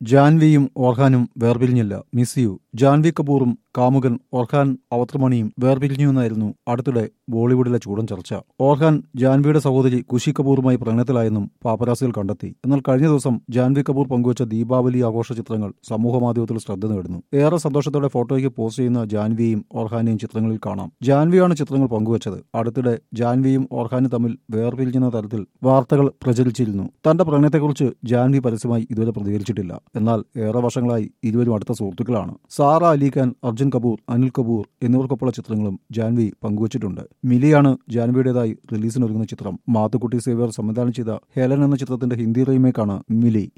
ജാൻവിയും ഓർഹാനും വേർപിരിഞ്ഞില്ല miss you Janhvi കപൂറും കാമുകൻ ഓർഹാൻ അവത്രമണിയും വേർപിരിഞ്ഞുവെന്നായിരുന്നു അടുത്തിടെ ബോളിവുഡിലെ ചൂടൻ ചർച്ച ഓർഹാൻ ജാൻവിയുടെ സഹോദരി കുഷി കപൂറുമായി പ്രണയത്തിലായെന്നും പാപ്പരാസികൾ കണ്ടെത്തി എന്നാൽ കഴിഞ്ഞ ദിവസം ജാൻവി കപൂർ പങ്കുവച്ച ദീപാവലി ആഘോഷ ചിത്രങ്ങൾ സമൂഹമാധ്യമത്തിൽ ശ്രദ്ധ നേടുന്നു ഏറെ സന്തോഷത്തോടെ ഫോട്ടോയ്ക്ക് പോസ്റ്റ് ചെയ്യുന്ന ജാൻവിയെയും ഓർഹാനെയും ചിത്രങ്ങളിൽ കാണാം ജാൻവിയാണ് ചിത്രങ്ങൾ പങ്കുവച്ചത് അടുത്തിടെ ജാൻവിയും ഓർഹാനും തമ്മിൽ വേർപിരിഞ്ഞെന്ന തരത്തിൽ വാർത്തകൾ പ്രചരിച്ചിരുന്നു തന്റെ പ്രണയത്തെക്കുറിച്ച് ജാൻവി പരസ്യമായി ഇതുവരെ പ്രതികരിച്ചിട്ടില്ല എന്നാൽ ഏറെ വർഷങ്ങളായി ഇരുവരും അടുത്ത സുഹൃത്തുക്കളാണ് സാറ അലിഖാൻ അർജുൻ കപൂർ അനിൽ കപൂർ എന്നിവർക്കൊപ്പമുള്ള ചിത്രങ്ങളും ജാൻവി പങ്കുവച്ചിട്ടുണ്ട് മിലിയാണ് ജാൻവിയുടേതായി റിലീസിനൊരുങ്ങുന്ന ചിത്രം മാത്തുക്കുട്ടി സേവ്യർ സംവിധാനം ചെയ്ത ഹേലൻ എന്ന ചിത്രത്തിന്റെ ഹിന്ദി റീമേക്കാണ് മിലി